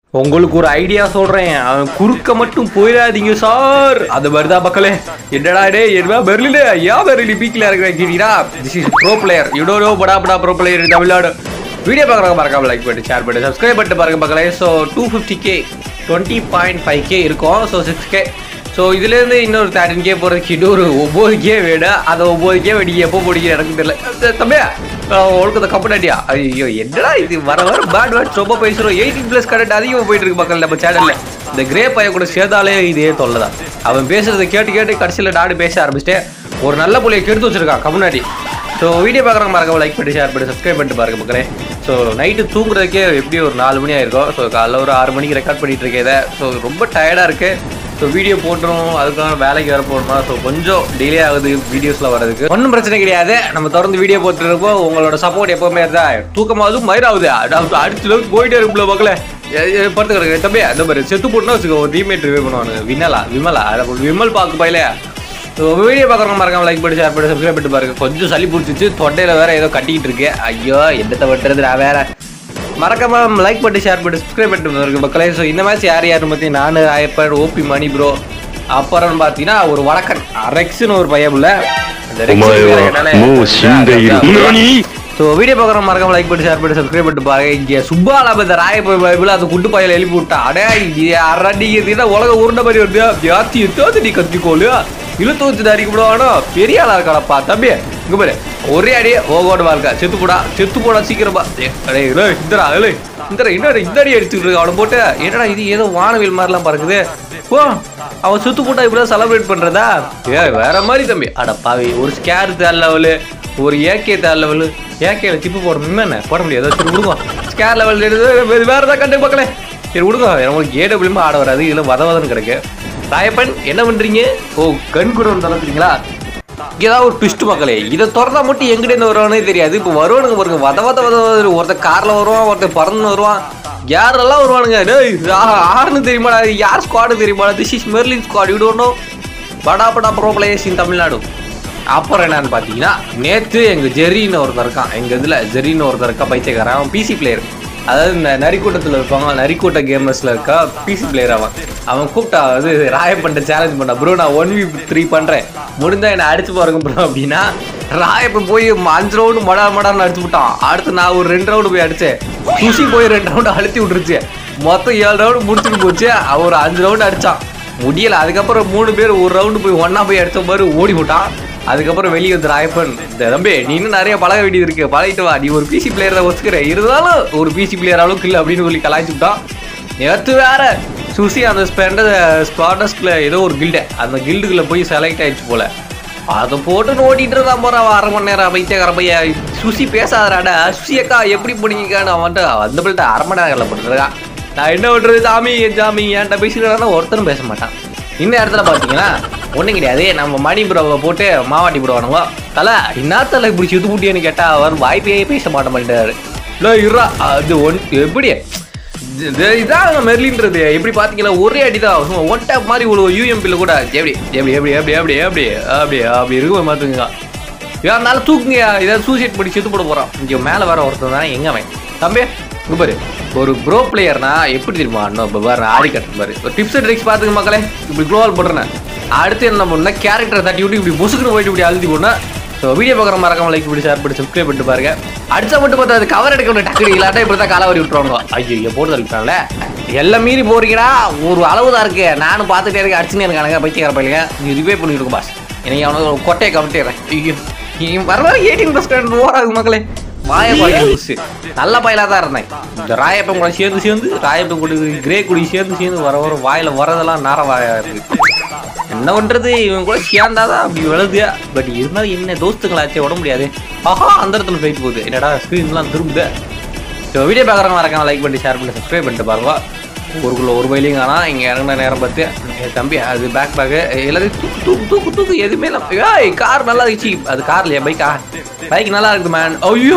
உங்களுக்கு ஒரு ஐடியா சொல்றேன் அவன் குறுக்க மட்டும் போயிடாதீங்க சார் அது வருதா மக்களே என்னடா டே என்ன பெர்லினு ஏன் பெர்லி பீக்ல இருக்கிற கேட்டீங்கன்னா திஸ் இஸ் ப்ரோ பிளேயர் யூடோ நோ படா படா ப்ரோ பிளேயர் தமிழ்நாடு வீடியோ பார்க்குறவங்க மறக்காம லைக் பண்ணி ஷேர் பண்ணி சப்ஸ்கிரைப் பண்ணிட்டு பாருங்க மக்களே so two fifty K twenty point five K இருக்கும் ஸோ சிக்ஸ் கே ஸோ இதுலேருந்து இன்னொரு தேர்ட்டின் கே போகிறதுக்கு இன்னொரு ஒம்பது கே வேணும் அந்த ஒம்பது கே வெடி எப்போ முடிக்க எனக்கு தெரியல அஹ் தம்பியா ஒழுக்கத்தை கம்பெனிட்டியா ஐயோ என்னடா இது வர வர பேட் வேர்ட்ஸ் ரொம்ப பேசுகிறோம் எயிட்டீன் ப்ளஸ் கரண்ட் அதிகமாக போயிட்டு இருக்கு மக்கள் நம்ம சேனலில் இந்த கிரே பையன் கூட சேர்ந்தாலே இதே தொல்லை தான் அவன் பேசுறதை கேட்டு கேட்டு கடைசியில் நாடு பேச ஆரம்பிச்சிட்டேன் ஒரு நல்ல புள்ளைய கெடுத்து வச்சிருக்கான் கம்முனாடி ஸோ வீடியோ பார்க்குறவங்க மறக்காம லைக் பண்ணி ஷேர் பண்ணி சப்ஸ்கிரைப் பண்ணிட்டு பாருங்க மக்களே ஸோ நைட்டு தூங்குறதுக்கே எப்படியும் ஒரு நாலு மணி ஆயிருக்கும் ஸோ காலைல ஒரு ஆறு மணிக்கு ரெக்கார்ட் பண்ணிட்டு இருக்கேன் இதை ஸோ ரொம்ப டயர்டாக இருக்கு ஸோ வீடியோ போட்டுரும் அதுக்கான வேலைக்கு வேற போடணுமா ஸோ கொஞ்சம் டிலே ஆகுது வீடியோஸ்ல வரதுக்கு ஒன்றும் பிரச்சனை கிடையாது நம்ம தொடர்ந்து வீடியோ போட்டுட்டு இருப்போம் உங்களோட சப்போர்ட் எப்பவுமே தான் தூக்கமாவது மயிராகுது அதாவது அடுத்த அளவுக்கு போயிட்டே இருக்கும்ல மக்களே படுத்து கிடக்கு தம்பி அந்த மாதிரி செத்து போட்டுனா வச்சுக்கோ ஒரு டீமேட் ரிவே பண்ணுவானு விமலா விமலா அதை விமல் பார்க்க பயில வீடியோ பார்க்குறவங்க மறக்காம லைக் பண்ணி ஷேர் பண்ணி சப்ஸ்கிரைப் பண்ணி பாருங்க கொஞ்சம் சளி பிடிச்சிச்சு தொண்டையில வேற ஏதோ கட்டிக்கிட்டு இருக்கு ஐயோ என்னத்தை வெட்டுறது நான் வேற மறக்காம லைக் பண்ணி ஷேர் பண்ணி சப்ஸ்கிரைப் பண்ணிட்டு பாருங்க மக்களே ஸோ இந்த மாதிரி யார் யாரும் பற்றி நான் ராயப்பர் ஓபி மணி ப்ரோ அப்புறம் பார்த்தீங்கன்னா ஒரு வடக்கன் ரெக்ஸ்னு ஒரு பையன் புள்ள அந்த お ரெக்ஸ் 前 பேரை は கேட்டாலே もう死んでいる。何 ஸோ வீடியோ பார்க்குற மறக்காம லைக் பண்ணி ஷேர் பண்ணி சப்ஸ்கிரைப் பண்ணிட்டு பாருங்க இங்கே சுப்பால இந்த ராயப்பர் பைபிள் அந்த குண்டு பையில எழுப்பி விட்டா அடே இது அரடிக்கிறதுனா உலக உருண்டை மாதிரி வருது ஜாத்தி தோத்து நீ கத்திக்கோலு இழுத்து வச்சு அடிக்க விடுவானோ பெரிய ஆளா இருக்காளப்பா தம்பி இங்க பாரு ஒரே அடியே ஓகோடமா இருக்கா செத்து போடா செத்து போடா சீக்கிரமா ஏய், அடே இல்லை இந்தரா இல்லை இந்தரா இன்னொரு இந்த அடி அடிச்சுட்டு இருக்கு அவனை போட்டு என்னடா இது ஏதோ வானவில் மாதிரிலாம் பறக்குது ஓ அவன் சுத்து போட்டா இப்படிதான் செலிப்ரேட் பண்றதா ஏ வேற மாதிரி தம்பி அட பாவி ஒரு ஸ்கேர் தேர் லெவலு ஒரு ஏகே தேர் லெவலு ஏகேல சிப்பு போட என்ன போட முடியாது சரி விடுங்க ஸ்கேர் லெவல் எடுத்து வேற ஏதாவது கண்டு பார்க்கல சரி விடுங்க உங்களுக்கு ஏடபிள்யூமா ஆட வராது இதுல வத வதன்னு கிடக்கு ராயப்பன் என்ன பண்றீங்க ஓ கண் கூட தளர்த்துறீங்களா ஏதாவது ஒரு ட்விஸ்ட் மக்களே இதை திறந்தா மட்டும் எங்கிட்ட இருந்து வருவானே தெரியாது இப்போ வருவானுங்க பாருங்க வத வத வத வத ஒருத்தன் கார்ல வருவான் ஒருத்தன் பறந்து வருவான் யாரெல்லாம் வருவானுங்க டேய் ஆ- ஆறுன்னு தெரியுமாடா இது யார் ஸ்குவாடு தெரியுமாடா this is Merlin squad you don't know படா படா ப்ரோ பிளேயர்ஸ் இன் தமிழ்நாடு அப்புறம் என்னன்னு பார்த்தீங்கன்னா நேற்று எங்கள் ஜெரின்னு ஒருத்தர் இருக்கான் எங்கள் இதில் ஜெரின்னு ஒருத்தர் இருக்கா பைத்தியக்காரன் அவன் பிசி பிளேயர் அதாவது இந்த நரிக்கூட்டத்தில் இருப்பாங்க நரிக்கூட்ட கேமர்ஸில் இருக்கா பிசி பிளேயர் அவன் அவன் கூப்பிட்டா அது ராயம் பண்ணிட்ட சேலஞ்ச் பண்ண ப்ரோ நான் ஒன் வி த்ரீ பண்ணுறேன் முடிந்தா என்னை அடிச்சு பாருங்க ப்ரோ அப்படின்னா ராயப்பன் போய் அஞ்சு ரவுண்டு மடா மடான்னு அடிச்சு விட்டான் அடுத்து நான் ஒரு ரெண்டு ரவுண்டு போய் அடிச்சேன் சுஷி போய் ரெண்டு ரவுண்டு அழுத்தி விட்டுருச்சு மொத்தம் ஏழு ரவுண்டு முடிச்சுட்டு போச்சு அவன் ஒரு அஞ்சு ரவுண்டு அடிச்சான் முடியல அதுக்கப்புறம் மூணு பேர் ஒரு ரவுண்டு போய் ஒண்ணா போய் அடிச்ச மாதிரி ஓடி விட்டான் அதுக்கப்புறம் வெளியே வந்து ராயப்பன் இந்த தம்பி நீ இன்னும் நிறைய பழக வேண்டியது இருக்கு பழகிட்டு வா நீ ஒரு பிசி பிளேயர் தான் ஒத்துக்கிற இருந்தாலும் ஒரு பிசி பிளேயர் அளவுக்கு இல்லை அப்படின்னு சொல்லி கலாய்ச்சி விட்டான் நேற்று வேற சுசி அந்த ஸ்பெண்ட ஸ்பாட்டஸ்ல ஏதோ ஒரு கில்டு அந்த கில்டுக்குள்ள போய் செலக்ட் ஆயிடுச்சு போல அதை போட்டு நோட்டிட்டு இருந்தான் போற அவன் அரை மணி நேரம் பைத்தியக்கார பையன் சுசி பேசாதடாடா சுசி அக்கா எப்படி பண்ணிக்கான்னு அவன்ட்டு அந்த பிள்ளைட்ட அரை மணி நேரம் பண்ணிருக்கான் நான் என்ன பண்றது சாமி சாமி என்கிட்ட பேசிக்கிறானா ஒருத்தரும் பேச மாட்டான் இந்த இடத்துல பார்த்தீங்கன்னா ஒன்றும் கிடையாது நம்ம மணி ப்ரோவை போட்டு மாவாட்டி போடுவானுங்க தலை இன்னாத்தலை இப்படி சுத்து பூட்டியன்னு கேட்டா அவர் வாய்ப்பே பேச மாட்ட மாட்டாரு இல்லை இருறா அது ஒன் எப்படி இது இதான் மெர்லின்றது எப்படி பார்த்தீங்களா ஒரே அடி தான் ஒன் டேப் மாதிரி ஒரு யூஎம்பியில் கூட எப்படி எப்படி எப்படி எப்படி எப்படி எப்படி அப்படி அப்படி இருக்கும் பார்த்துக்குங்க யாருனாலும் தூக்குங்க ஏதாவது சூசைட் பண்ணி செத்து போட போகிறான் இங்கே மேலே வர ஒருத்தன் தான் எங்க அவன் தம்பி இங்க பாரு ஒரு ப்ரோ பிளேயர்னா எப்படி தெரியுமா இன்னும் இப்போ பாரு ஆடி கட்டுற பாரு ஒரு டிப்ஸ் அண்ட் ட்ரிக்ஸ் பார்த்துங்க மக்களே இப்படி க்ளோவால் போடுறேன் அடுத்து என்ன பண்ணா கேரக்டரை தட்டி விட்டு இப்படி முசுக்குன்னு போயிட்டு இப்படி அழுத்தி போடணும் ஸோ வீடியோ பார்க்குற மறக்காம லைக் பண்ணி ஷேர் பண்ணி சப்ஸ்கிரைப் பண்ணிட்டு பாருங்க அடிச்சா மட்டும் பார்த்தா அது கவர் எடுக்க டக்கு இல்லாட்டா இப்படி தான் காலாவரி விட்டுருவாங்க ஐயோ போட்டு தள்ளிட்டாங்களே எல்லாம் மீறி போறீங்கடா ஒரு அளவு தான் இருக்கு நானும் பார்த்துட்டே இருக்கேன் அடிச்சுன்னு இருக்கானுங்க பைத்தியக்கார பையங்க நீ ரிவே பண்ணிட்டு இருக்கு பாஸ் எனக்கு அவனுக்கு ஒரு கொட்டையை கவிட்டுறேன் ஐயோ இவன் வர வர எயிட்டீன் ப்ளஸ் ஓராது மக்களே மாய புதுசு நல்ல பயிலா தான் இருந்தேன் இந்த ராயப்பன் கூட சேர்ந்து சேர்ந்து ராயப்பன் கூட கிரே குடி சேர்ந்து சேர்ந்து வர வர வாயில வரதெல்லாம் நேர வாயா இருக்கு என்ன பண்றது இவன் கூட சேர்ந்தாதான் அப்படி விழுது பட் இருந்தாலும் என்ன தோஸ்துங்களாச்சே விட முடியாது ஆஹா அந்த இடத்துல போயிட்டு போகுது என்னடா ஸ்க்ரீன்லாம் திரும்புது ஸோ வீடியோ பார்க்குறவங்க மறக்காம லைக் பண்ணி ஷேர் பண்ணி சப்ஸ்கிரைப் பண்ணிட்டு பாருங்க ஊருக்குள்ள ஒரு வயலையும் காணா இங்கே இறங்கின நேரம் பார்த்து என் தம்பி அது பேக் பேக்கு எல்லாத்தையும் தூக்கு தூக்கு தூக்கு தூக்கு எதுவுமே இல்லை ஏய் கார் நல்லா இருந்துச்சு அது கார் இல்லையா பைக்கா பைக் நல்லா இருக்குது மேன் ஐயோ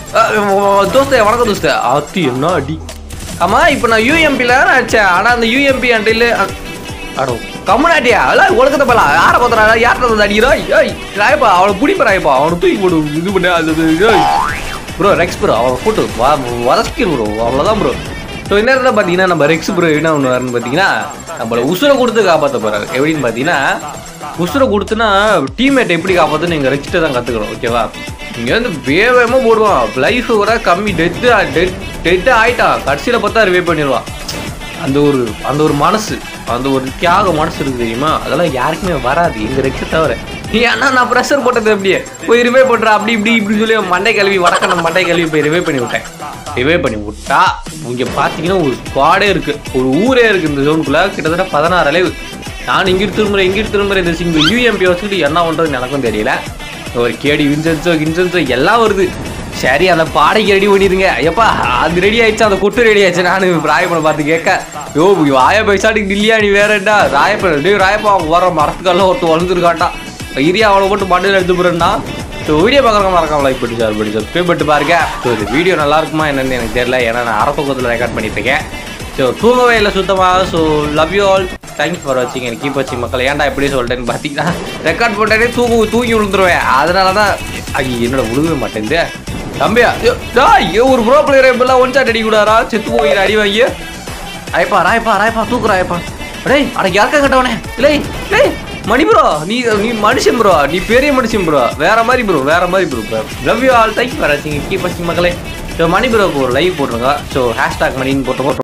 தோஸ்தே வணக்கம் தோஸ்தே அத்தி என்ன அடி ஆமா இப்போ நான் யூஎம்பியில் அடிச்சேன் ஆனால் அந்த யூஎம்பி அண்டையில் அடோ கம்முனாட்டியா அல்ல உலகத்தை போலாம் யாரை பார்த்துறா யார்கிட்ட வந்து அடிக்கிறா ஏய் ராயப்பா அவனை பிடிப்பா ராயப்பா அவனை தூக்கி போடு இது பண்ணு அது ப்ரோ ரெக்ஸ் ப்ரோ அவனை போட்டு வதக்கி ப்ரோ அவ்வளோதான் ப்ரோ ஸோ ஸோ இந்த இடத்துல பார்த்தீங்கன்னா நம்ம ரெக்ஸ் ப்ரோ என்ன பண்ணுவாருன்னு பார்த்தீங்கன்னா நம்மள உசுரை கொடுத்து காப்பாற்ற போறாரு எப்படின்னு பார்த்தீங்கன்னா உசுரை கொடுத்துனா டீம்மேட் எப்படி காப்பாற்றுன்னு எங்கள் ரெக்ஸ்ட்டை தான் கற்றுக்கணும் ஓகேவா இங்கே வந்து வேகமாக போடுவான் லைஃப் கூட கம்மி டெத்து டெட் டெட்டு ஆயிட்டான் கடைசியில் பார்த்தா ரிவே பண்ணிடுவான் அந்த ஒரு அந்த ஒரு மனசு அந்த ஒரு தியாக மனசு இருக்கு தெரியுமா அதெல்லாம் யாருக்குமே வராது எங்க ரெக்ஸை தவிர ஏன்னா நான் ப்ரெஷர் போட்டது அப்படியே போய் ரிவே பண்றேன் அப்படி இப்படி இப்படி சொல்லி மண்டை கழுவி வடக்கணும் மண்டை கழுவி போய் ரிவே பண்ணி விட்டேன் ரிவே பண்ணி விட்டா இங்க பாத்தீங்கன்னா ஒரு ஸ்குவாடே இருக்கு ஒரு ஊரே இருக்கு இந்த ஜோனுக்குள்ள கிட்டத்தட்ட பதினாறு அளவு நான் இங்கிட்டு திரும்புறேன் இங்கிட்டு திரும்புறேன் இந்த சிங்கிள் யூஎம்பி வச்சுக்கிட்டு என்ன பண்றதுன்னு எனக்கும் தெரியல ஒரு கேடி வின்சென்ஸோ கின்சென்ஸோ எல்லாம் வருது சரி அந்த பாடைக்கு ரெடி பண்ணிருங்க ஐயப்பா அது ரெடி ஆயிடுச்சு அந்த கொட்டு ரெடி ஆயிடுச்சு நானும் ராயப்பனை பார்த்து கேட்க யோ ராய பைசாட்டுக்கு இல்லையா நீ வேறடா ராயப்பன் டேய் ராயப்பா அவங்க வர மரத்துக்கெல்லாம் ஒருத்தர் வளர்ந்துருக்காட்டா இரியா அவளை போட்டு மண்ணில் எடுத்து போறேன்னா ஸோ வீடியோ பார்க்குறவங்க மறக்காம லைக் பண்ணி ஷேர் பண்ணி சப்ஸ்கிரைப் பண்ணிட்டு பாருங்க ஸோ இந்த வீடியோ நல்லா இருக்குமா என்னன்னு எனக்கு தெரியல ஏன்னா நான் அரப்பக்கத்தில் ரெக்கார்ட் பண்ணிட்டு இருக்கேன் ஸோ தூங்கவே இல்லை சுத்தமாக so love you all thanks for வாட்சிங் எனக்கு கீப் வாட்சிங் மக்கள் ஏன்டா எப்படி சொல்லிட்டேன்னு பார்த்தீங்கன்னா ரெக்கார்ட் போட்டாலே தூங்கு தூங்கி விழுந்துருவேன் அதனால தான் ஐயோ என்னோட விழுகவே மாட்டேங்குது தம்பியா ஐயோ, டேய், ஐயோ, ஒரு ப்ரோ பிளேயர் இப்பெல்லாம் ஒன் ஷாட் அடிக்கூடாரா செத்து போய் அடி வாங்கி ராயப்பா ராயப்பா ராயப்பா தூக்கு ராயப்பா டேய் அட யாருக்கா கட்டவனே இல்லை இல்லை மணி ப்ரோ நீ நீ மனுஷன் ப்ரோ நீ பெரிய மனுஷன் ப்ரோ வேற மாதிரி ப்ரோ வேற மாதிரி bro love you all thanks for வாட்சிங் கீப் வாட்சிங் மக்களே ஸோ மணி ப்ரோக்கு ஒரு லைவ் போட்டுருங்க ஸோ ஹேஷ்டாக் மணின்னு போட்டுருங்க